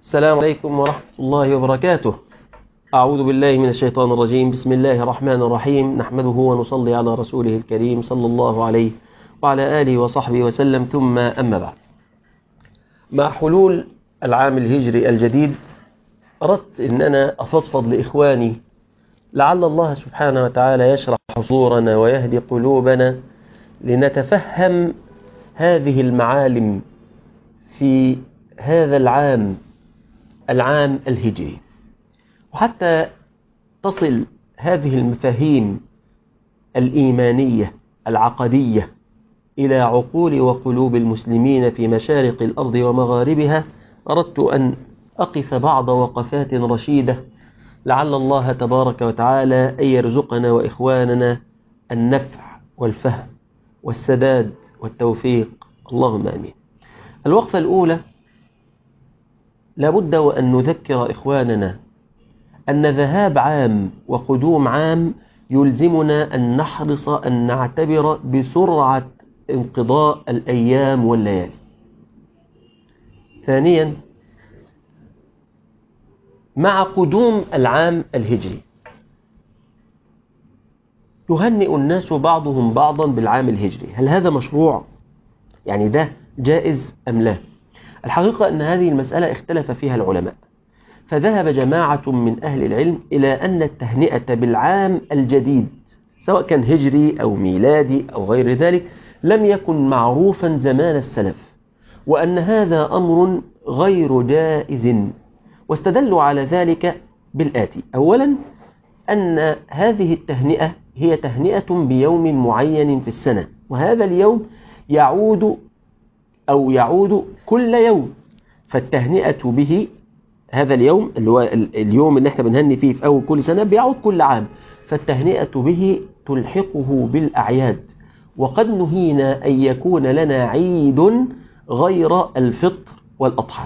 السلام عليكم ورحمة الله وبركاته أعوذ بالله من الشيطان الرجيم بسم الله الرحمن الرحيم نحمده ونصلي على رسوله الكريم صلى الله عليه وعلى آله وصحبه وسلم ثم أما بعد مع حلول العام الهجري الجديد أردت أن أنا أفضفض لإخواني لعل الله سبحانه وتعالى يشرح صورنا ويهدي قلوبنا لنتفهم هذه المعالم في هذا العام العام الهجري وحتى تصل هذه المفاهيم الإيمانية العقدية إلى عقول وقلوب المسلمين في مشارق الأرض ومغاربها أردت أن أقف بعض وقفات رشيدة لعل الله تبارك وتعالى أن يرزقنا وإخواننا النفع والفهم والسداد والتوفيق اللهم أمين الوقفة الأولى لابد وأن نذكر إخواننا أن ذهاب عام وقدوم عام يلزمنا أن نحرص أن نعتبر بسرعة انقضاء الأيام والليالي ثانيا مع قدوم العام الهجري يهنئ الناس بعضهم بعضا بالعام الهجري هل هذا مشروع؟ يعني ده جائز أم لا؟ الحقيقة أن هذه المسألة اختلف فيها العلماء فذهب جماعة من أهل العلم إلى أن التهنئة بالعام الجديد سواء كان هجري أو ميلادي أو غير ذلك لم يكن معروفا زمان السلف وأن هذا أمر غير جائز واستدلوا على ذلك بالآتي أولا أن هذه التهنئة هي تهنئة بيوم معين في السنة وهذا اليوم يعود أو يعود كل يوم فالتهنئة به هذا اليوم اللي هو اليوم اللي احنا بنهني فيه في أول كل سنة بيعود كل عام فالتهنئة به تلحقه بالأعياد وقد نهينا أن يكون لنا عيد غير الفطر والأضحى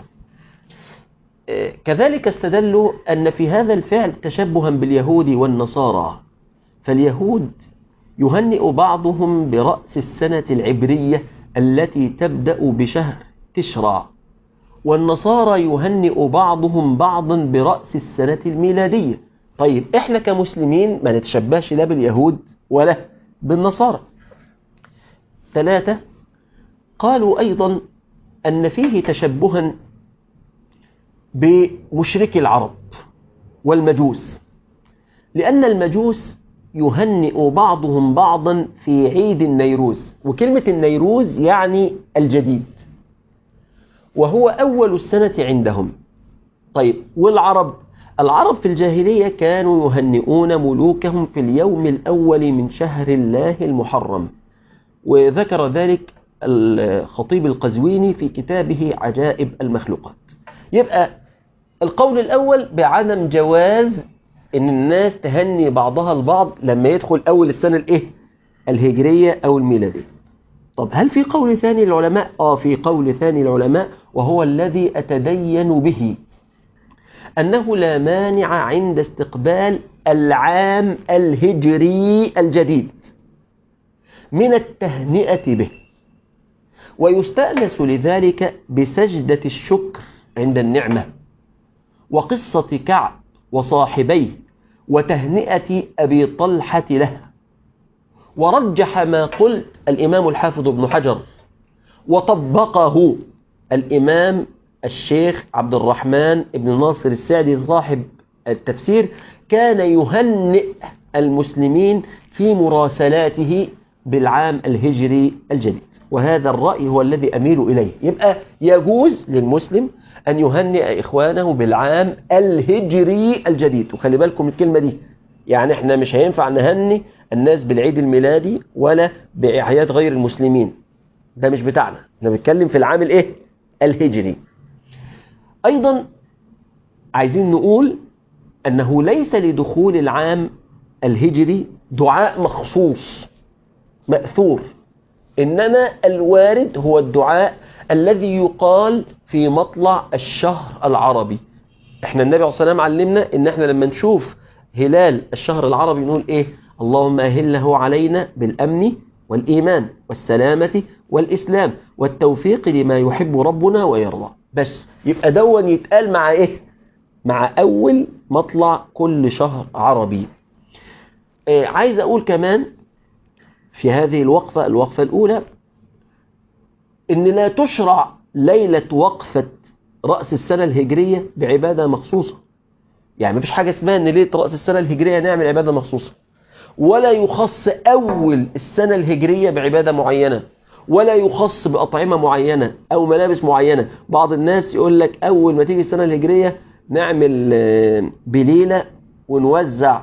كذلك استدلوا أن في هذا الفعل تشبها باليهود والنصارى فاليهود يهنئ بعضهم برأس السنة العبرية التي تبدأ بشهر تشرع والنصارى يهنئ بعضهم بعضا برأس السنة الميلادية طيب احنا كمسلمين ما نتشبهش لا باليهود ولا بالنصارى ثلاثة قالوا أيضا أن فيه تشبها بمشركي العرب والمجوس لأن المجوس يهنئ بعضهم بعضا في عيد النيروز وكلمة النيروز يعني الجديد وهو أول السنة عندهم طيب والعرب العرب في الجاهلية كانوا يهنئون ملوكهم في اليوم الأول من شهر الله المحرم وذكر ذلك الخطيب القزويني في كتابه عجائب المخلوقات يبقى القول الأول بعدم جواز ان الناس تهني بعضها البعض لما يدخل اول السنة الايه الهجرية او الميلادية طب هل في قول ثاني للعلماء اه في قول ثاني للعلماء وهو الذي اتدين به انه لا مانع عند استقبال العام الهجري الجديد من التهنئة به ويستأنس لذلك بسجدة الشكر عند النعمة وقصة كعب وصاحبيه وتهنئة أبي طلحة له ورجح ما قلت الإمام الحافظ ابن حجر وطبقه الإمام الشيخ عبد الرحمن بن ناصر السعدي صاحب التفسير كان يهنئ المسلمين في مراسلاته بالعام الهجري الجديد وهذا الرأي هو الذي أميل إليه يبقى يجوز للمسلم أن يهنئ إخوانه بالعام الهجري الجديد وخلي بالكم الكلمة دي يعني احنا مش هينفع نهني الناس بالعيد الميلادي ولا بأعياد غير المسلمين ده مش بتاعنا احنا بنتكلم في العام الايه الهجري أيضا عايزين نقول أنه ليس لدخول العام الهجري دعاء مخصوص مأثور إنما الوارد هو الدعاء الذي يقال في مطلع الشهر العربي احنا النبي عليه الصلاة والسلام علمنا ان احنا لما نشوف هلال الشهر العربي نقول ايه اللهم أهله علينا بالأمن والإيمان والسلامة والإسلام والتوفيق لما يحب ربنا ويرضى بس يبقى دون يتقال مع ايه مع اول مطلع كل شهر عربي آه عايز اقول كمان في هذه الوقفة الوقفة الاولى ان لا تشرع ليلة وقفة رأس السنة الهجرية بعبادة مخصوصة يعني مفيش حاجة اسمها ان ليلة رأس السنة الهجرية نعمل عبادة مخصوصة ولا يخص اول السنة الهجرية بعبادة معينة ولا يخص بأطعمة معينة أو ملابس معينة بعض الناس يقول لك أول ما تيجي السنة الهجرية نعمل بليلة ونوزع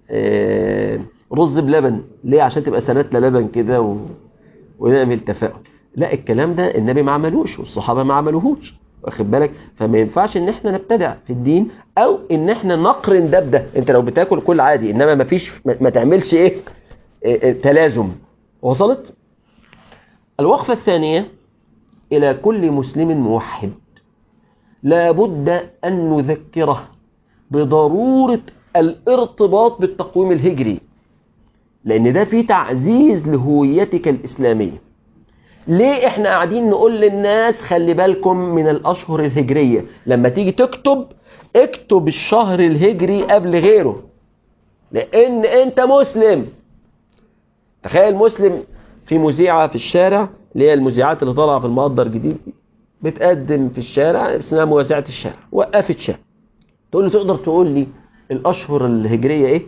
رز بلبن ليه عشان تبقى سنتنا لبن كده و... ونعمل تفاؤل لا الكلام ده النبي ما عملوش والصحابة ما عملوهوش واخد بالك فما ينفعش ان احنا نبتدع في الدين او ان احنا نقرن ده بده انت لو بتاكل كل عادي انما ما فيش ما تعملش ايه, إيه, إيه تلازم وصلت الوقفة الثانية إلى كل مسلم موحد لا بد أن نذكره بضرورة الارتباط بالتقويم الهجري لأن ده فيه تعزيز لهويتك الإسلامية ليه احنا قاعدين نقول للناس خلي بالكم من الأشهر الهجرية لما تيجي تكتب اكتب الشهر الهجري قبل غيره لأن انت مسلم تخيل مسلم في مذيعة في الشارع اللي هي المذيعات اللي طالعة في المقدر جديد بتقدم في الشارع اسمها موازعة الشارع وقفت شارع تقول لي تقدر تقول لي الأشهر الهجرية ايه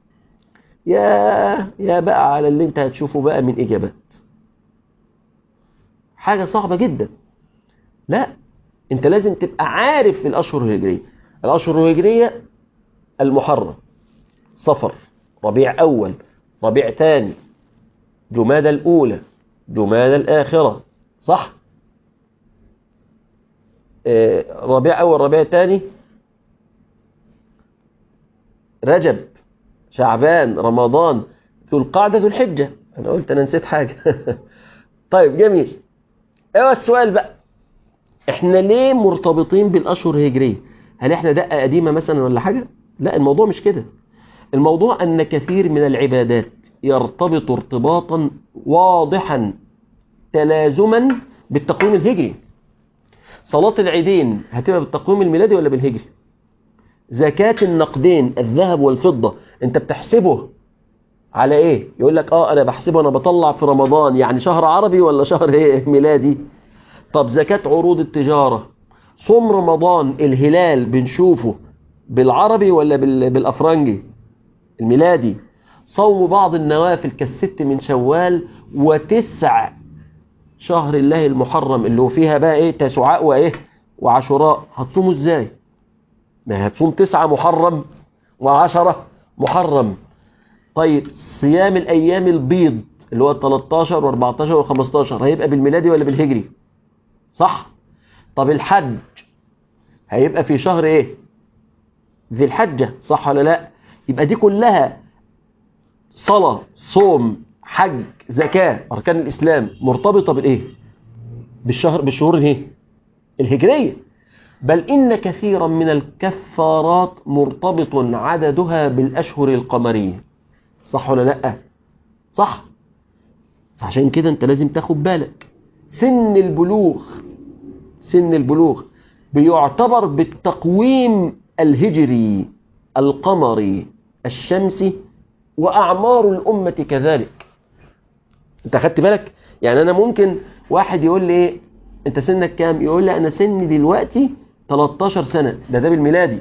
يا يا بقى على اللي انت هتشوفه بقى من إجابات حاجة صعبة جدا لا انت لازم تبقى عارف الأشهر الهجرية الأشهر الهجرية المحرم صفر ربيع أول ربيع ثاني جمادى الأولى جمادى الآخرة صح آه ربيع أول ربيع ثاني رجب شعبان رمضان ذو القعدة ذو الحجة أنا قلت أنا نسيت حاجة طيب جميل ايوه السؤال بقى احنا ليه مرتبطين بالأشهر الهجرية هل احنا دقة قديمة مثلا ولا حاجة لا الموضوع مش كده الموضوع أن كثير من العبادات يرتبط ارتباطا واضحا تلازما بالتقويم الهجري صلاة العيدين هتبقى بالتقويم الميلادي ولا بالهجري زكاة النقدين الذهب والفضة انت بتحسبه على ايه يقول لك اه انا بحسبه انا بطلع في رمضان يعني شهر عربي ولا شهر ايه ميلادي طب زكاة عروض التجارة صوم رمضان الهلال بنشوفه بالعربي ولا بالافرنجي الميلادي صوم بعض النوافل كالست من شوال وتسع شهر الله المحرم اللي هو فيها بقى ايه تسعاء وايه وعشراء هتصوموا ازاي ما هتصوم تسعة محرم وعشرة محرم طيب صيام الايام البيض اللي هو 13 و14 و15 هيبقى بالميلادي ولا بالهجري صح طب الحج هيبقى في شهر ايه ذي الحجة صح ولا لا يبقى دي كلها صلاة صوم حج زكاة أركان الإسلام مرتبطة بالإيه بالشهر بالشهور الايه الهجرية بل إن كثيرا من الكفارات مرتبط عددها بالأشهر القمرية صح ولا لأ صح فعشان كده أنت لازم تاخد بالك سن البلوغ سن البلوغ بيعتبر بالتقويم الهجري القمري الشمسي وأعمار الأمة كذلك انت خدت بالك يعني أنا ممكن واحد يقول لي ايه انت سنك كام يقول لي أنا سني دلوقتي 13 سنة ده ده بالميلادي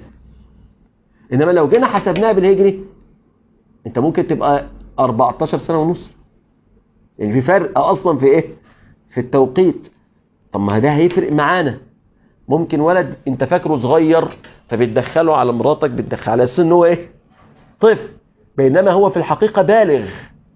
إنما لو جينا حسبناها بالهجري انت ممكن تبقى 14 سنة ونص يعني في فرق أصلا في ايه في التوقيت طب ما ده هيفرق معانا ممكن ولد انت فاكره صغير فبتدخله على مراتك بتدخل على اساس ان هو ايه طفل بينما هو في الحقيقة بالغ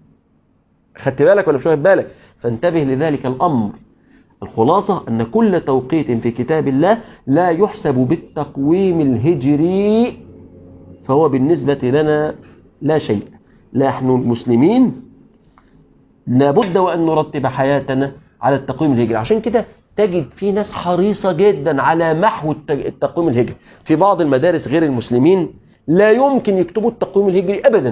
خدت بالك ولا مش واخد بالك فانتبه لذلك الأمر الخلاصة أن كل توقيت في كتاب الله لا يحسب بالتقويم الهجري فهو بالنسبة لنا لا شيء نحن المسلمين لابد وأن نرتب حياتنا على التقويم الهجري عشان كده تجد في ناس حريصة جدا على محو التقويم الهجري في بعض المدارس غير المسلمين لا يمكن يكتبوا التقويم الهجري أبدا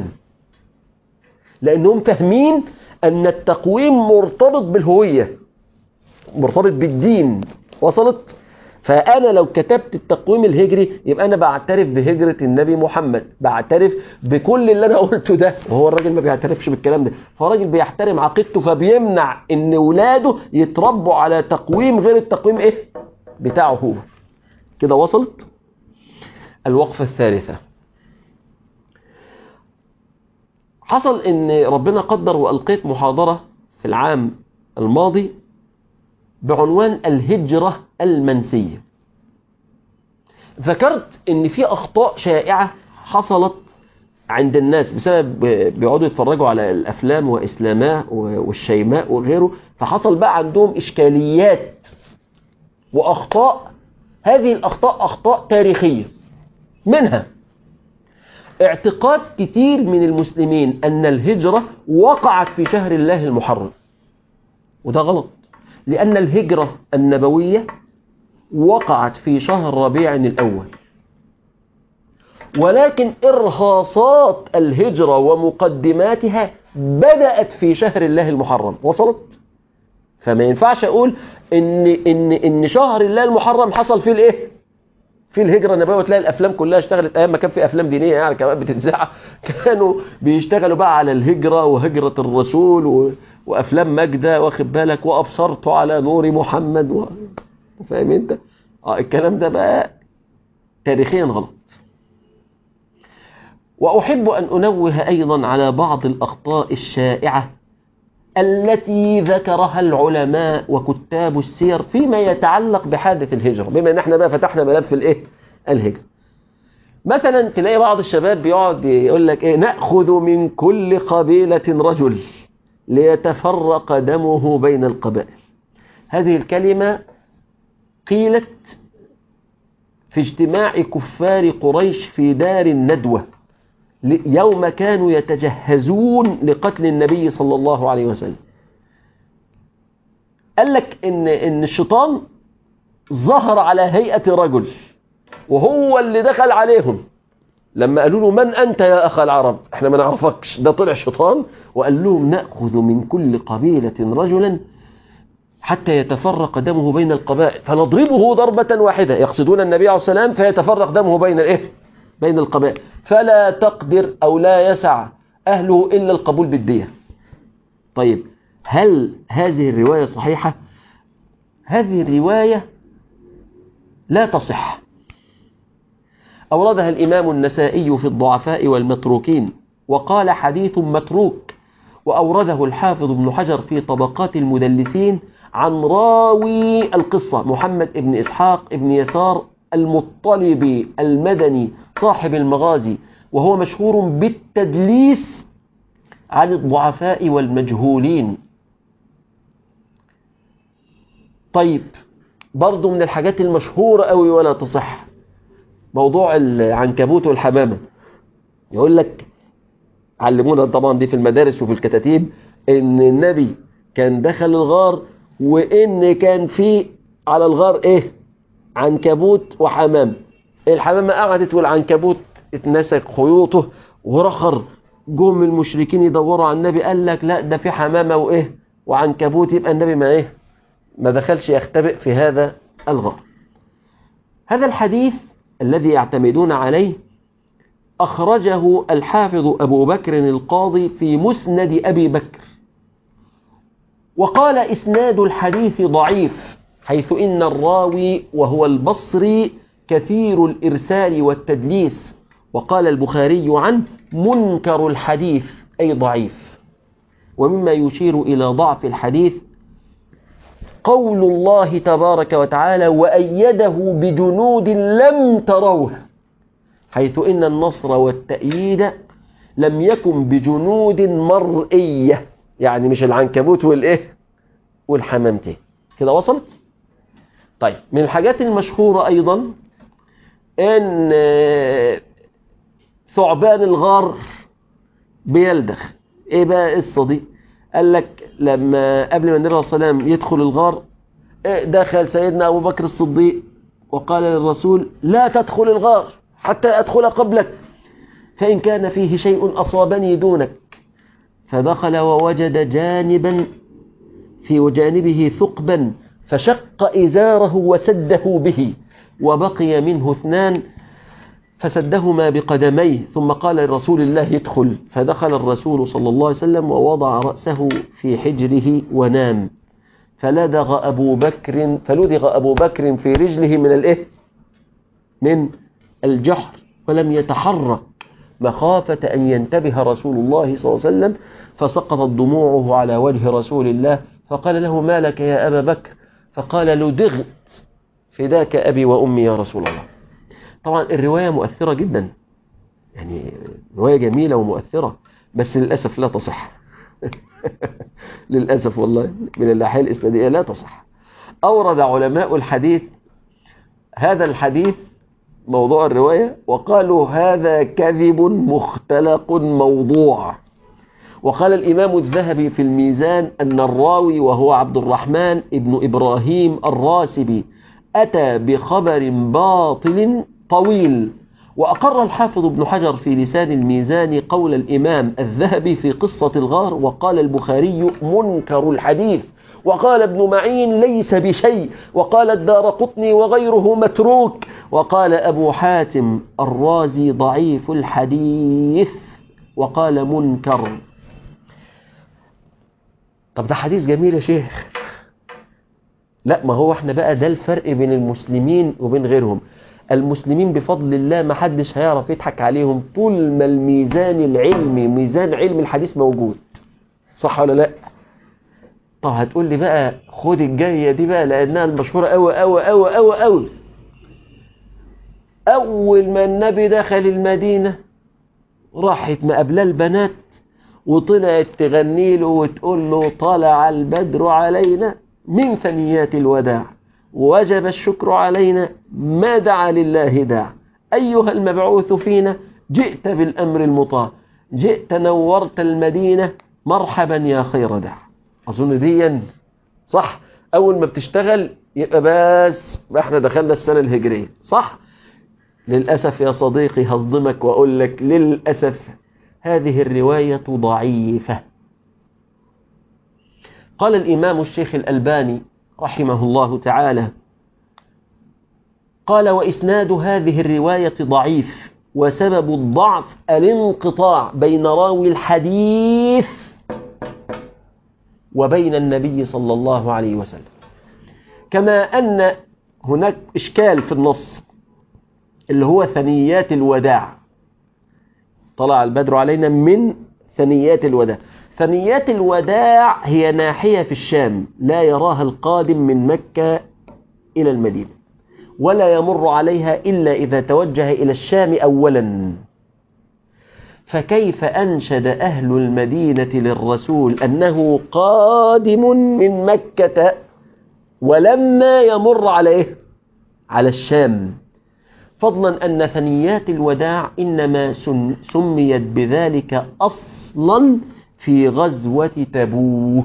لأنهم فاهمين أن التقويم مرتبط بالهوية مرتبط بالدين وصلت فأنا لو كتبت التقويم الهجري يبقى أنا بعترف بهجرة النبي محمد بعترف بكل اللي أنا قلته ده وهو الراجل ما بيعترفش بالكلام ده فهو الراجل بيحترم عقيدته فبيمنع إن ولاده يتربوا على تقويم غير التقويم إيه بتاعه هو كده وصلت الوقفة الثالثة حصل ان ربنا قدر والقيت محاضرة في العام الماضي بعنوان الهجرة المنسية ذكرت ان في اخطاء شائعة حصلت عند الناس بسبب بيقعدوا يتفرجوا على الافلام واسلاماء والشيماء وغيره فحصل بقى عندهم اشكاليات واخطاء هذه الاخطاء اخطاء تاريخية منها اعتقاد كتير من المسلمين أن الهجرة وقعت في شهر الله المحرم وده غلط لأن الهجرة النبوية وقعت في شهر ربيع الأول ولكن إرهاصات الهجرة ومقدماتها بدأت في شهر الله المحرم وصلت فما ينفعش أقول إن, إن, إن شهر الله المحرم حصل فيه الإيه في الهجرة النبوية وتلاقي الأفلام كلها اشتغلت أيام ما كان في أفلام دينية يعني كمان بتنزع كانوا بيشتغلوا بقى على الهجرة وهجرة الرسول و... وأفلام مجدة واخد بالك وأبصرت على نور محمد و... فاهم أنت؟ آه الكلام ده بقى تاريخيا غلط وأحب أن أنوه أيضا على بعض الأخطاء الشائعة التي ذكرها العلماء وكتاب السير فيما يتعلق بحادث الهجرة بما ان احنا بقى فتحنا ملف الايه الهجرة مثلا تلاقي بعض الشباب بيقعد يقول لك ايه نأخذ من كل قبيلة رجل ليتفرق دمه بين القبائل هذه الكلمة قيلت في اجتماع كفار قريش في دار الندوة يوم كانوا يتجهزون لقتل النبي صلى الله عليه وسلم قال لك إن, إن الشيطان ظهر على هيئة رجل وهو اللي دخل عليهم لما قالوا له من أنت يا أخ العرب احنا ما نعرفكش ده طلع شيطان وقال لهم نأخذ من كل قبيلة رجلا حتى يتفرق دمه بين القبائل فنضربه ضربة واحدة يقصدون النبي عليه السلام فيتفرق دمه بين الايه بين القبائل فلا تقدر أو لا يسع أهله إلا القبول بالدية طيب هل هذه الرواية صحيحة هذه الرواية لا تصح أوردها الإمام النسائي في الضعفاء والمتروكين وقال حديث متروك وأورده الحافظ ابن حجر في طبقات المدلسين عن راوي القصة محمد ابن إسحاق ابن يسار المطلبي المدني صاحب المغازي وهو مشهور بالتدليس عن الضعفاء والمجهولين طيب برضو من الحاجات المشهورة قوي ولا تصح موضوع العنكبوت والحمامة يقول لك علمونا طبعا دي في المدارس وفي الكتاتيب ان النبي كان دخل الغار وان كان في على الغار ايه عنكبوت وحمام الحمامة قعدت والعنكبوت اتنسك خيوطه ورخر جم المشركين يدوروا على النبي قال لك لا ده في حمامة وايه وعنكبوت يبقى النبي ما ايه ما دخلش يختبئ في هذا الغار هذا الحديث الذي يعتمدون عليه أخرجه الحافظ أبو بكر القاضي في مسند أبي بكر وقال إسناد الحديث ضعيف حيث إن الراوي وهو البصري كثير الإرسال والتدليس وقال البخاري عنه منكر الحديث أي ضعيف ومما يشير إلى ضعف الحديث قول الله تبارك وتعالى وأيده بجنود لم تروها حيث إن النصر والتأييد لم يكن بجنود مرئية يعني مش العنكبوت والإيه والحمامتين كده وصلت طيب من الحاجات المشهورة أيضا إن ثعبان الغار بيلدخ إيه بقى القصة دي قال لك لما قبل ما النبي عليه الصلاة والسلام يدخل الغار دخل سيدنا أبو بكر الصديق وقال للرسول لا تدخل الغار حتى أدخل قبلك فإن كان فيه شيء أصابني دونك فدخل ووجد جانبا في جانبه ثقبا فشق إزاره وسده به وبقي منه اثنان فسدهما بقدميه ثم قال لرسول الله ادخل فدخل الرسول صلى الله عليه وسلم ووضع رأسه في حجره ونام فلدغ أبو بكر فلدغ أبو بكر في رجله من الإيه؟ من الجحر ولم يتحرك مخافة أن ينتبه رسول الله صلى الله عليه وسلم فسقطت دموعه على وجه رسول الله فقال له ما لك يا أبا بكر فقال لدغت فداك أبي وأمي يا رسول الله طبعا الرواية مؤثرة جدا يعني رواية جميلة ومؤثرة بس للأسف لا تصح للأسف والله من الناحية الإسنادية لا تصح أورد علماء الحديث هذا الحديث موضوع الرواية وقالوا هذا كذب مختلق موضوع وقال الإمام الذهبي في الميزان أن الراوي وهو عبد الرحمن ابن إبراهيم الراسبي أتى بخبر باطل طويل وأقر الحافظ ابن حجر في لسان الميزان قول الإمام الذهبي في قصة الغار وقال البخاري منكر الحديث وقال ابن معين ليس بشيء وقال الدار قطني وغيره متروك وقال أبو حاتم الرازي ضعيف الحديث وقال منكر طب ده حديث جميل يا شيخ لا ما هو احنا بقى ده الفرق بين المسلمين وبين غيرهم المسلمين بفضل الله ما حدش هيعرف يضحك عليهم طول ما الميزان العلمي ميزان علم الحديث موجود صح ولا لا طب هتقول لي بقى خد الجاية دي بقى لأنها المشهورة أوي أوي أوي أوي أوي أول ما النبي دخل المدينة راحت مقابلة البنات وطلعت تغني له وتقول له طلع البدر علينا من ثنيات الوداع وجب الشكر علينا ما دعا لله داع أيها المبعوث فينا جئت بالأمر المطاع جئت نورت المدينة مرحبا يا خير داع أظن دي صح أول ما بتشتغل يبقى بس احنا دخلنا السنة الهجرية صح للأسف يا صديقي هصدمك وأقول لك للأسف هذه الرواية ضعيفة قال الإمام الشيخ الألباني رحمه الله تعالى قال وإسناد هذه الرواية ضعيف وسبب الضعف الانقطاع بين راوي الحديث وبين النبي صلى الله عليه وسلم كما أن هناك إشكال في النص اللي هو ثنيات الوداع طلع البدر علينا من ثنيات الوداع ثنيات الوداع هي ناحية في الشام لا يراها القادم من مكة إلى المدينة ولا يمر عليها إلا إذا توجه إلى الشام أولا فكيف أنشد أهل المدينة للرسول أنه قادم من مكة ولما يمر عليه على الشام فضلا أن ثنيات الوداع إنما سميت بذلك أصلا في غزوة تبوك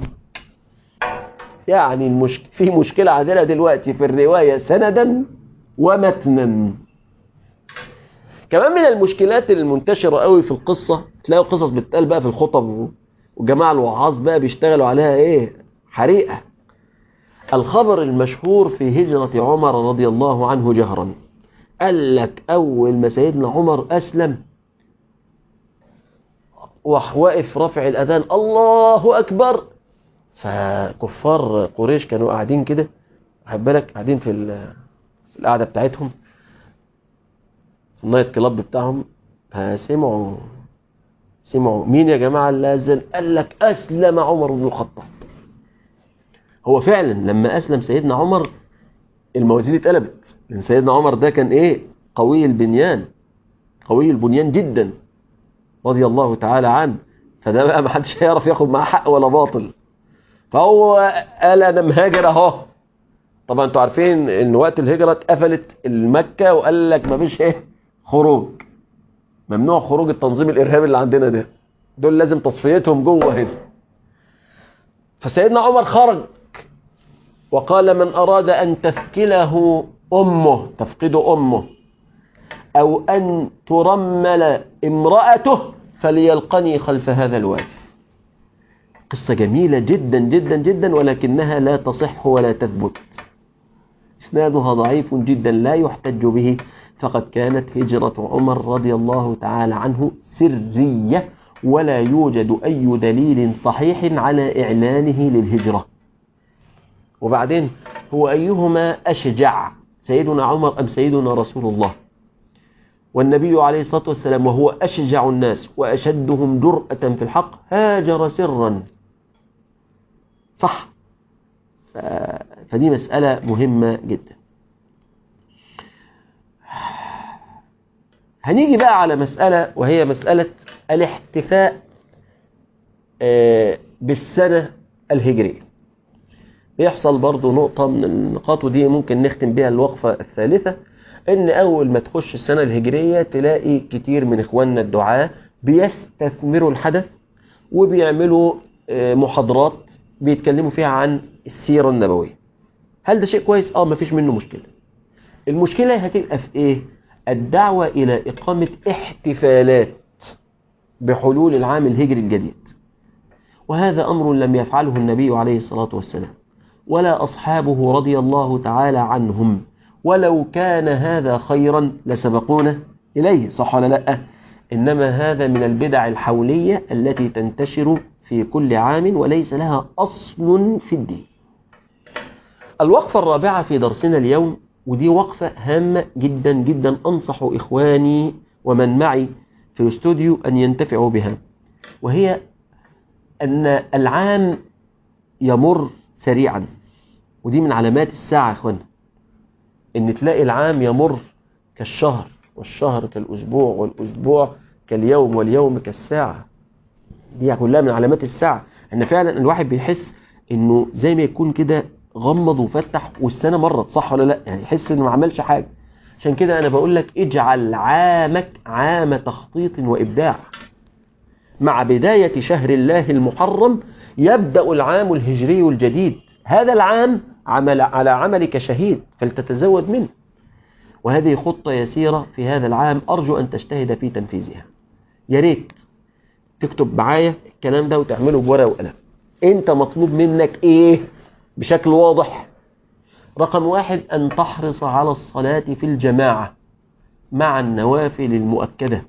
يعني المشك... في مشكلة عندنا دلوقتي في الرواية سندا ومتنا كمان من المشكلات المنتشرة قوي في القصة تلاقوا قصص بتتقال بقى في الخطب وجماعة الوعاظ بقى بيشتغلوا عليها ايه حريقة الخبر المشهور في هجرة عمر رضي الله عنه جهرا قال لك أول ما سيدنا عمر أسلم واقف رافع الأذان الله أكبر فكفار قريش كانوا قاعدين كده خد بالك قاعدين في في القعدة بتاعتهم في النايت كلاب بتاعهم فسمعوا سمعوا مين يا جماعة اللي أذن قال لك أسلم عمر بن الخطاب هو فعلا لما أسلم سيدنا عمر الموازين اتقلبت لأن سيدنا عمر ده كان إيه قوي البنيان قوي البنيان جدا رضي الله تعالى عنه فده بقى ما حدش هيعرف ياخد معاه حق ولا باطل فهو قال انا مهاجر اهو طبعا انتوا عارفين ان وقت الهجره اتقفلت المكه وقال لك ما فيش ايه خروج ممنوع خروج التنظيم الارهابي اللي عندنا ده دول لازم تصفيتهم جوه هنا فسيدنا عمر خرج وقال من اراد ان تثكله امه تفقد امه أو أن ترمل امرأته فليلقني خلف هذا الوادي قصة جميلة جدا جدا جدا ولكنها لا تصح ولا تثبت إسنادها ضعيف جدا لا يحتج به فقد كانت هجرة عمر رضي الله تعالى عنه سرية ولا يوجد أي دليل صحيح على إعلانه للهجرة وبعدين هو أيهما أشجع سيدنا عمر أم سيدنا رسول الله والنبي عليه الصلاة والسلام وهو أشجع الناس وأشدهم جرأة في الحق هاجر سرا صح فدي مسألة مهمة جدا هنيجي بقى على مسألة وهي مسألة الاحتفاء بالسنة الهجرية بيحصل برضو نقطة من النقاط ودي ممكن نختم بها الوقفة الثالثة ان اول ما تخش السنة الهجرية تلاقي كتير من اخواننا الدعاة بيستثمروا الحدث وبيعملوا محاضرات بيتكلموا فيها عن السيرة النبوية هل ده شيء كويس؟ اه مفيش منه مشكلة المشكلة هتبقى في ايه؟ الدعوة الى اقامة احتفالات بحلول العام الهجري الجديد وهذا امر لم يفعله النبي عليه الصلاة والسلام ولا اصحابه رضي الله تعالى عنهم ولو كان هذا خيرا لسبقونا إليه صح ولا لا إنما هذا من البدع الحولية التي تنتشر في كل عام وليس لها أصل في الدين الوقفة الرابعة في درسنا اليوم ودي وقفة هامة جدا جدا أنصح إخواني ومن معي في الاستوديو أن ينتفعوا بها وهي أن العام يمر سريعا ودي من علامات الساعة يا إخوانا ان تلاقي العام يمر كالشهر والشهر كالاسبوع والاسبوع كاليوم واليوم كالساعة دي كلها من علامات الساعة ان فعلا الواحد بيحس انه زي ما يكون كده غمض وفتح والسنة مرت صح ولا لا يعني يحس انه ما عملش حاجة عشان كده انا بقول لك اجعل عامك عام تخطيط وابداع مع بداية شهر الله المحرم يبدأ العام الهجري الجديد هذا العام عمل على عملك شهيد فلتتزود منه وهذه خطة يسيرة في هذا العام أرجو أن تجتهد في تنفيذها يا ريت تكتب معايا الكلام ده وتعمله بورقة وقلم أنت مطلوب منك إيه بشكل واضح رقم واحد أن تحرص على الصلاة في الجماعة مع النوافل المؤكدة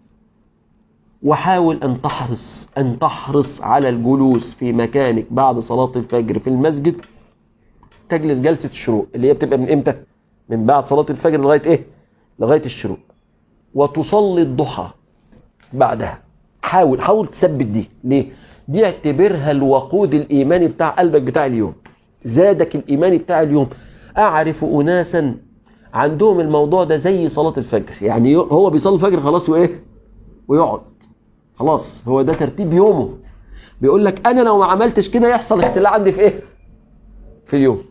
وحاول أن تحرص أن تحرص على الجلوس في مكانك بعد صلاة الفجر في المسجد تجلس جلسة الشروق اللي هي بتبقى من امتى من بعد صلاة الفجر لغاية ايه لغاية الشروق وتصلي الضحى بعدها حاول حاول تثبت دي ليه دي اعتبرها الوقود الايماني بتاع قلبك بتاع اليوم زادك الايماني بتاع اليوم اعرف اناسا عندهم الموضوع ده زي صلاة الفجر يعني هو بيصلي الفجر خلاص وايه ويقعد خلاص هو ده ترتيب يومه بيقول لك انا لو ما عملتش كده يحصل اختلاع عندي في ايه في اليوم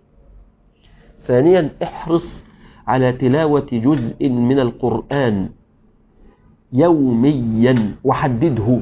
ثانيا احرص على تلاوة جزء من القرآن يوميا وحدده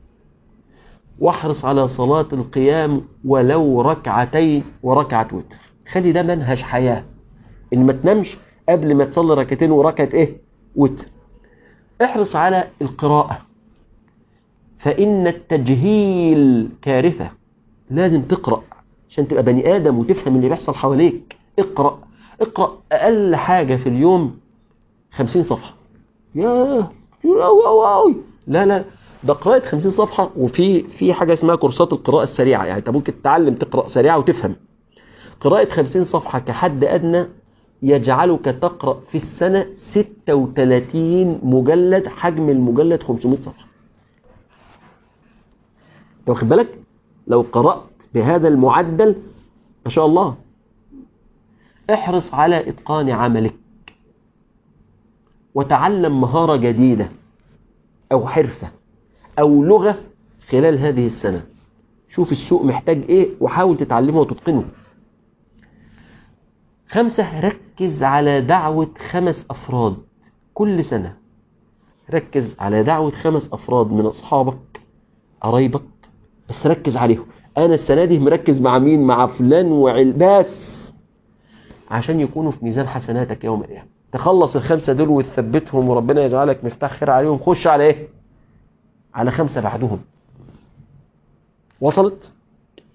واحرص على صلاة القيام ولو ركعتين وركعة وتر خلي ده منهج حياة ان ما تنامش قبل ما تصلي ركعتين وركعة ايه وتر احرص على القراءة فإن التجهيل كارثة لازم تقرأ عشان تبقى بني آدم وتفهم اللي بيحصل حواليك اقرأ اقرأ أقل حاجة في اليوم خمسين صفحة ياه لا لا ده قراءة 50 صفحة وفي في حاجة اسمها كورسات القراءة السريعة يعني انت ممكن تتعلم تقرأ سريعة وتفهم قراءة 50 صفحة كحد أدنى يجعلك تقرأ في السنة 36 مجلد حجم المجلد 500 صفحة انت واخد بالك لو قرأت بهذا المعدل ما شاء الله احرص على إتقان عملك وتعلم مهارة جديدة أو حرفة أو لغة خلال هذه السنة شوف السوق محتاج إيه وحاول تتعلمه وتتقنه خمسة ركز على دعوة خمس أفراد كل سنة ركز على دعوة خمس أفراد من أصحابك قرايبك بس ركز عليهم أنا السنة دي مركز مع مين مع فلان وعلباس عشان يكونوا في ميزان حسناتك يوم القيامة تخلص الخمسة دول وتثبتهم وربنا يجعلك مفتاح خير عليهم خش على ايه على خمسة بعدهم وصلت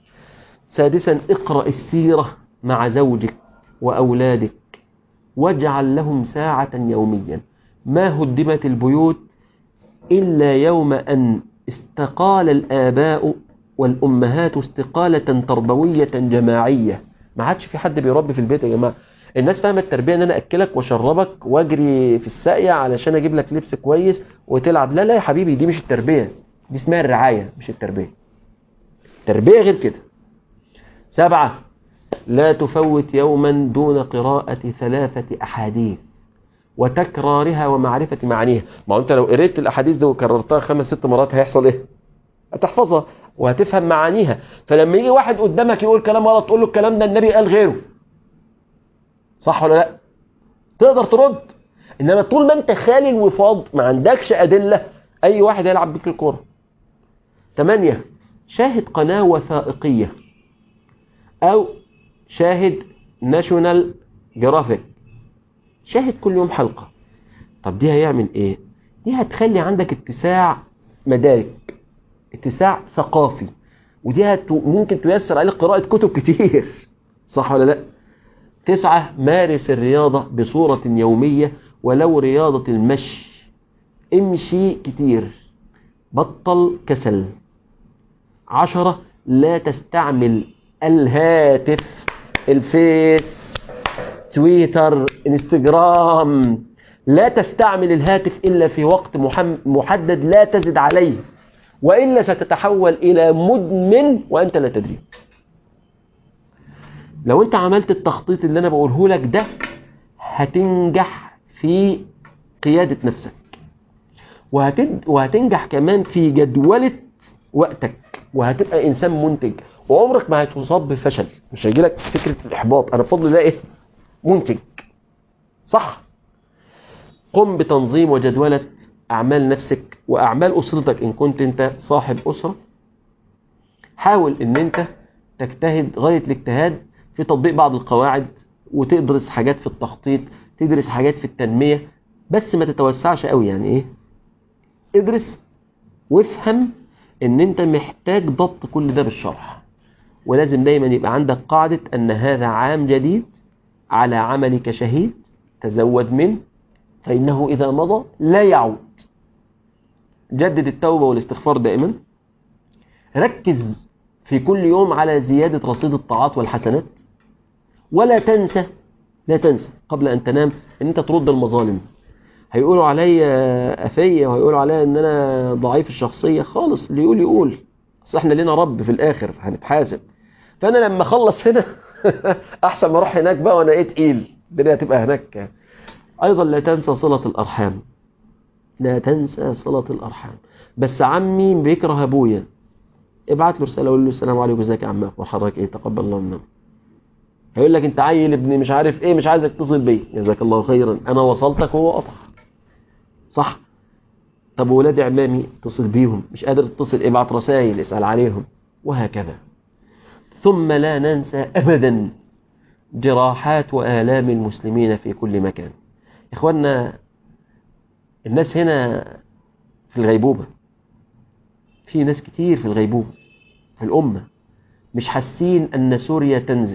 سادسا اقرأ السيرة مع زوجك وأولادك واجعل لهم ساعة يوميا ما هدمت البيوت إلا يوم أن استقال الآباء والأمهات استقالة تربوية جماعية ما عادش في حد بيربي في البيت يا جماعة الناس فاهمة التربية ان انا اكلك واشربك واجري في الساقية علشان اجيب لك لبس كويس وتلعب لا لا يا حبيبي دي مش التربية دي اسمها الرعاية مش التربية التربية غير كده سبعة لا تفوت يوما دون قراءة ثلاثة أحاديث وتكرارها ومعرفة معانيها ما هو انت لو قريت الأحاديث دي وكررتها خمس ست مرات هيحصل ايه هتحفظها وهتفهم معانيها فلما يجي واحد قدامك يقول كلام غلط تقول له الكلام ده النبي قال غيره صح ولا لا تقدر ترد انما طول ما انت خالي الوفاض ما عندكش ادله اي واحد هيلعب بيك الكوره ثمانية شاهد قناه وثائقيه او شاهد ناشونال جرافيك شاهد كل يوم حلقه طب دي هيعمل ايه دي هتخلي عندك اتساع مدارك اتساع ثقافي ودي هت... ممكن تيسر عليك قراءة كتب كتير صح ولا لا تسعة مارس الرياضة بصورة يومية ولو رياضة المشي امشي كتير بطل كسل عشرة لا تستعمل الهاتف الفيس تويتر انستجرام لا تستعمل الهاتف إلا في وقت محدد لا تزد عليه وإلا ستتحول إلى مدمن وأنت لا تدري لو أنت عملت التخطيط اللي أنا بقوله لك ده هتنجح في قيادة نفسك وهتد... وهتنجح كمان في جدولة وقتك وهتبقى إنسان منتج وعمرك ما هتصاب بفشل مش هيجي لك فكرة الإحباط أنا بفضل الله إيه منتج صح قم بتنظيم وجدولة أعمال نفسك وأعمال أسرتك إن كنت أنت صاحب أسرة حاول أن أنت تجتهد غاية الاجتهاد في تطبيق بعض القواعد وتدرس حاجات في التخطيط تدرس حاجات في التنمية بس ما تتوسعش قوي يعني إيه ادرس وافهم أن أنت محتاج ضبط كل ده بالشرح ولازم دايما يبقى عندك قاعدة أن هذا عام جديد على عملك شهيد تزود منه فإنه إذا مضى لا يعود جدد التوبة والاستغفار دائما ركز في كل يوم على زيادة رصيد الطاعات والحسنات ولا تنسى لا تنسى قبل أن تنام أن أنت ترد المظالم هيقولوا علي أفية وهيقولوا علي أن أنا ضعيف الشخصية خالص اللي يقول يقول أصل احنا لنا رب في الآخر هنتحاسب فأنا لما أخلص هنا أحسن ما أروح هناك بقى وأنا إيه تقيل الدنيا هتبقى هناك أيضا لا تنسى صلة الأرحام لا تنسى صلة الأرحام بس عمي بيكره أبويا ابعت له رسالة قول له السلام عليكم ازيك يا عم اخبار حضرتك ايه تقبل الله منا هيقول لك انت عيل ابني مش عارف ايه مش عايزك تتصل بيا جزاك الله خيرا انا وصلتك وهو قطع صح طب ولاد عمامي اتصل بيهم مش قادر تتصل ابعت رسائل اسأل عليهم وهكذا ثم لا ننسى ابدا جراحات وآلام المسلمين في كل مكان إخواننا الناس هنا في الغيبوبة في ناس كتير في الغيبوبة في الأمة مش حاسين أن سوريا تنزف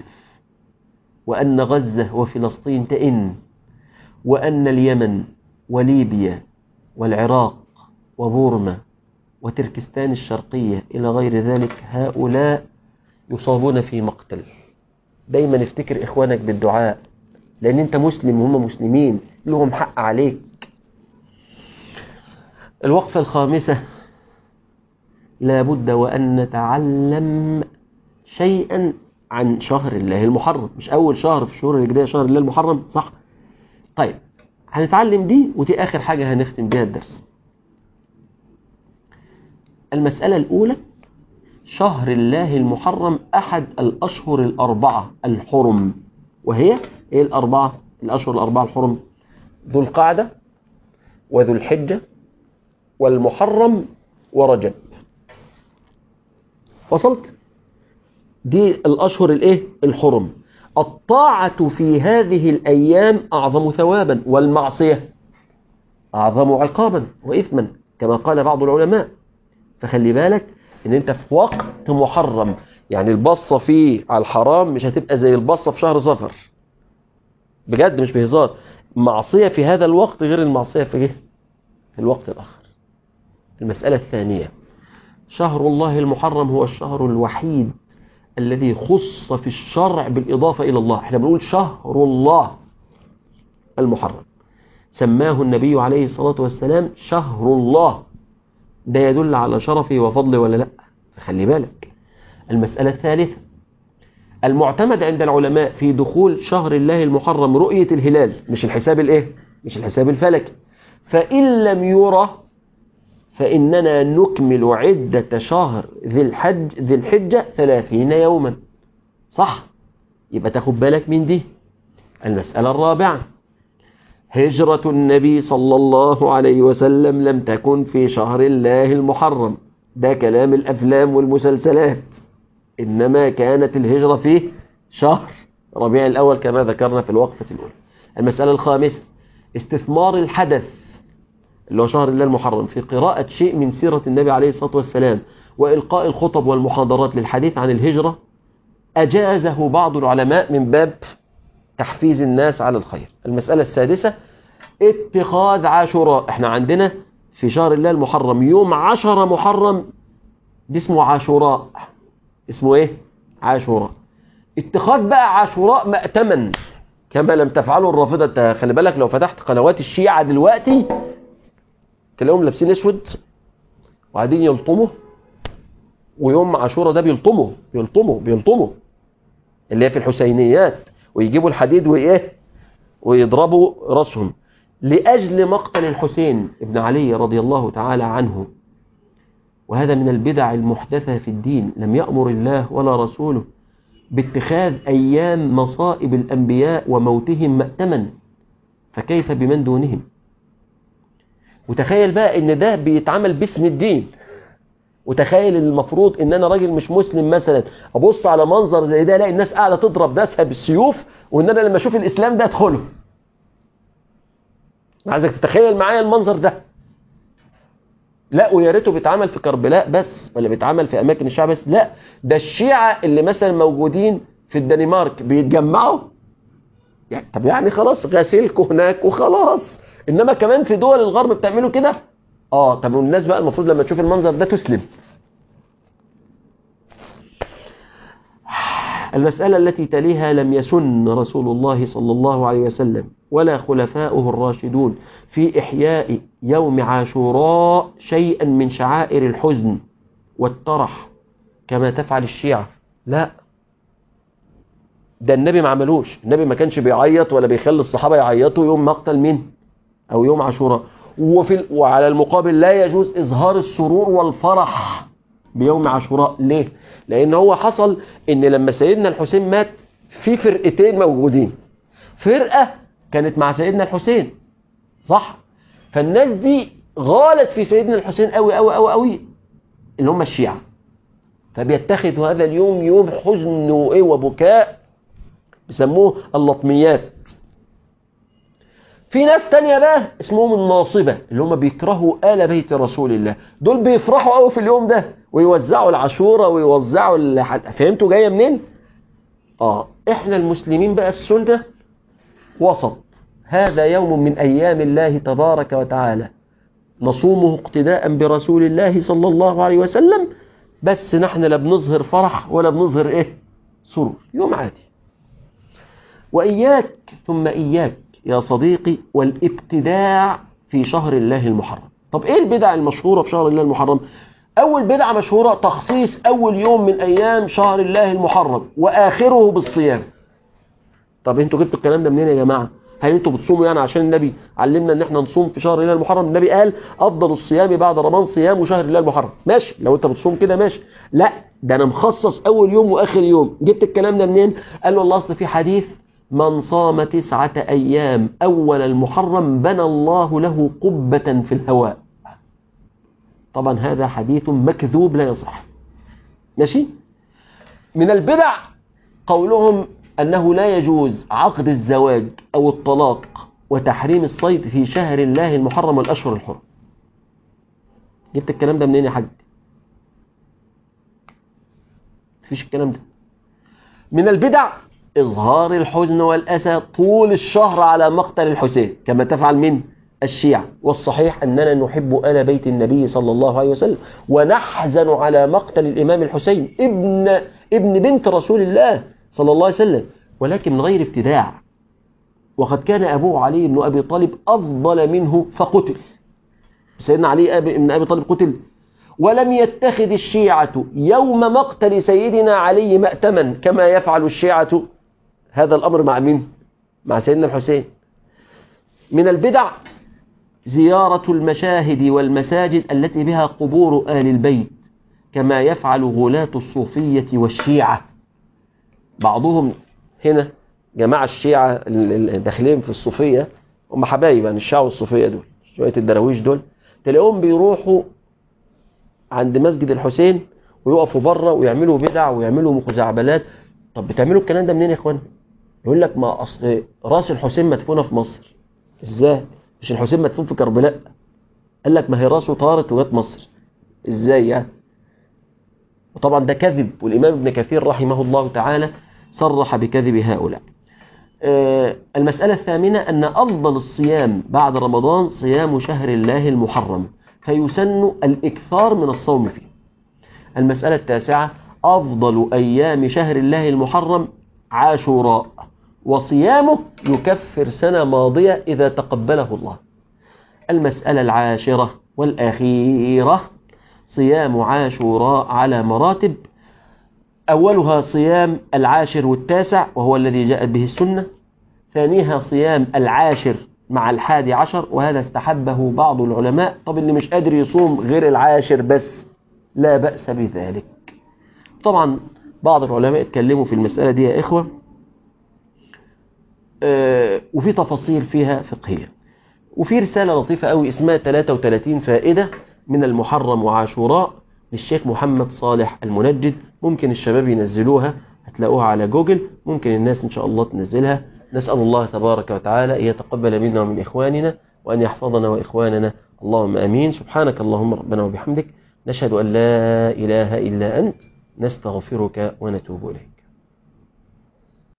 وأن غزة وفلسطين تئن وأن اليمن وليبيا والعراق وبورما وتركستان الشرقية إلى غير ذلك هؤلاء يصابون في مقتل دايما افتكر إخوانك بالدعاء لأن أنت مسلم وهم مسلمين لهم حق عليك الوقفة الخامسة لابد وأن نتعلم شيئا عن شهر الله المحرم مش أول شهر في الشهور الهجرية شهر الله المحرم صح طيب هنتعلم دي ودي آخر حاجة هنختم بيها الدرس المسألة الأولى شهر الله المحرم أحد الأشهر الأربعة الحرم وهي إيه الأربعة الأشهر الأربعة الحرم ذو القعدة وذو الحجة والمحرم ورجب وصلت دي الأشهر الإيه الحرم الطاعة في هذه الأيام أعظم ثوابا والمعصية أعظم عقابا وإثما كما قال بعض العلماء فخلي بالك ان انت في وقت محرم يعني البصة فيه على الحرام مش هتبقى زي البصة في شهر صفر بجد مش بهزار معصية في هذا الوقت غير المعصية في في الوقت الآخر المسألة الثانية شهر الله المحرم هو الشهر الوحيد الذي خص في الشرع بالإضافة إلى الله احنا بنقول شهر الله المحرم سماه النبي عليه الصلاة والسلام شهر الله ده يدل على شرفه وفضله ولا لا فخلي بالك المسألة الثالثة المعتمد عند العلماء في دخول شهر الله المحرم رؤية الهلال مش الحساب الايه مش الحساب الفلكي فإن لم يرى فإننا نكمل عدة شهر ذي الحج ذي الحجة ثلاثين يوما صح يبقى تاخد بالك من دي المسألة الرابعة هجرة النبي صلى الله عليه وسلم لم تكن في شهر الله المحرم ده كلام الأفلام والمسلسلات إنما كانت الهجرة في شهر ربيع الأول كما ذكرنا في الوقفة الأولى المسألة الخامسة استثمار الحدث اللي هو شهر الله المحرم في قراءة شيء من سيرة النبي عليه الصلاة والسلام وإلقاء الخطب والمحاضرات للحديث عن الهجرة أجازه بعض العلماء من باب تحفيز الناس على الخير المسألة السادسة اتخاذ عاشوراء احنا عندنا في شهر الله المحرم يوم عشر محرم دي اسمه عاشوراء اسمه ايه عاشوراء اتخاذ بقى عاشوراء مأتمن كما لم تفعله الرافضة انت خلي بالك لو فتحت قنوات الشيعة دلوقتي تلاقيهم لابسين اسود وقاعدين يلطموا ويوم عاشوراء ده بيلطموا بيلطموا بيلطموا اللي هي في الحسينيات ويجيبوا الحديد وايه ويضربوا راسهم لأجل مقتل الحسين ابن علي رضي الله تعالى عنه وهذا من البدع المحدثة في الدين لم يأمر الله ولا رسوله باتخاذ أيام مصائب الأنبياء وموتهم مأتما فكيف بمن دونهم وتخيل بقى ان ده بيتعمل باسم الدين وتخيل المفروض ان انا راجل مش مسلم مثلا ابص على منظر زي ده الاقي الناس قاعده تضرب ناسها بالسيوف وان انا لما اشوف الاسلام ده ادخله عايزك تتخيل معايا المنظر ده لا ويا ريته بيتعمل في كربلاء بس ولا بيتعمل في اماكن الشعب بس لا ده الشيعة اللي مثلا موجودين في الدنمارك بيتجمعوا يعني طب يعني خلاص غسيلكوا هناك وخلاص انما كمان في دول الغرب بتعملوا كده اه طب والناس بقى المفروض لما تشوف المنظر ده تسلم المسألة التي تليها لم يسن رسول الله صلى الله عليه وسلم ولا خلفاؤه الراشدون في إحياء يوم عاشوراء شيئا من شعائر الحزن والترح كما تفعل الشيعة لا ده النبي ما عملوش النبي ما كانش بيعيط ولا بيخلي الصحابة يعيطوا يوم مقتل مين أو يوم عاشوراء وفي وعلى المقابل لا يجوز إظهار السرور والفرح بيوم عاشوراء ليه؟ لأن هو حصل إن لما سيدنا الحسين مات في فرقتين موجودين فرقة كانت مع سيدنا الحسين صح؟ فالناس دي غالت في سيدنا الحسين قوي قوي قوي قوي اللي هم الشيعة فبيتخذوا هذا اليوم يوم حزن وإيه وبكاء بيسموه اللطميات في ناس تانية بقى اسمهم الناصبة اللي هم بيكرهوا آل بيت رسول الله دول بيفرحوا قوي في اليوم ده ويوزعوا العاشورة ويوزعوا الحد... فهمتوا جاية منين؟ اه احنا المسلمين بقى السنة وسط هذا يوم من أيام الله تبارك وتعالى نصومه اقتداء برسول الله صلى الله عليه وسلم بس نحن لا بنظهر فرح ولا بنظهر ايه سرور يوم عادي وإياك ثم إياك يا صديقي والابتداع في شهر الله المحرم طب ايه البدع المشهورة في شهر الله المحرم اول بدعة مشهورة تخصيص اول يوم من ايام شهر الله المحرم واخره بالصيام طب انتوا جبتوا الكلام ده منين يا جماعة هل انتوا بتصوموا يعني عشان النبي علمنا ان احنا نصوم في شهر الله المحرم النبي قال افضل الصيام بعد رمضان صيام شهر الله المحرم ماشي لو انت بتصوم كده ماشي لا ده انا مخصص اول يوم واخر يوم جبت الكلام ده منين قال والله اصل في حديث من صام تسعة أيام أول المحرم بنى الله له قبة في الهواء طبعا هذا حديث مكذوب لا يصح ماشي من البدع قولهم أنه لا يجوز عقد الزواج أو الطلاق وتحريم الصيد في شهر الله المحرم والأشهر الحرم جبت الكلام ده منين يا حاج مفيش الكلام ده من البدع إظهار الحزن والأسى طول الشهر على مقتل الحسين كما تفعل من الشيعة والصحيح أننا نحب آل بيت النبي صلى الله عليه وسلم ونحزن على مقتل الإمام الحسين ابن, ابن بنت رسول الله صلى الله عليه وسلم ولكن من غير ابتداع وقد كان أبوه علي بن أبي طالب أفضل منه فقتل سيدنا علي بن أبي طالب قتل ولم يتخذ الشيعة يوم مقتل سيدنا علي مأتما كما يفعل الشيعة هذا الأمر مع مين؟ مع سيدنا الحسين من البدع زيارة المشاهد والمساجد التي بها قبور آل البيت كما يفعل غلاة الصوفية والشيعة بعضهم هنا جماعة الشيعة الداخلين في الصوفية هم حبايب يعني الشيعة والصوفية دول شوية الدراويش دول تلاقيهم بيروحوا عند مسجد الحسين ويقفوا بره ويعملوا بدع ويعملوا مخزعبلات طب بتعملوا الكلام ده منين يا اخوان يقول لك ما اصل راس الحسين مدفونه في مصر ازاي مش الحسين مدفون في كربلاء قال لك ما هي راسه طارت وجت مصر ازاي يعني وطبعا ده كذب والامام ابن كثير رحمه الله تعالى صرح بكذب هؤلاء آه المسألة الثامنة أن أفضل الصيام بعد رمضان صيام شهر الله المحرم فيسن الإكثار من الصوم فيه المسألة التاسعة أفضل أيام شهر الله المحرم عاشوراء وصيامه يكفر سنة ماضية إذا تقبله الله المسألة العاشرة والأخيرة صيام عاشوراء على مراتب أولها صيام العاشر والتاسع وهو الذي جاءت به السنة ثانيها صيام العاشر مع الحادي عشر وهذا استحبه بعض العلماء طب اللي مش قادر يصوم غير العاشر بس لا بأس بذلك طبعا بعض العلماء اتكلموا في المسألة دي يا إخوة اه وفي تفاصيل فيها فقهية وفي رسالة لطيفة قوي اسمها 33 فائدة من المحرم وعاشوراء للشيخ محمد صالح المنجد ممكن الشباب ينزلوها هتلاقوها على جوجل ممكن الناس إن شاء الله تنزلها نسأل الله تبارك وتعالى أن يتقبل منا ومن إخواننا وأن يحفظنا وإخواننا اللهم أمين سبحانك اللهم ربنا وبحمدك نشهد أن لا إله إلا أنت نستغفرك ونتوب إليك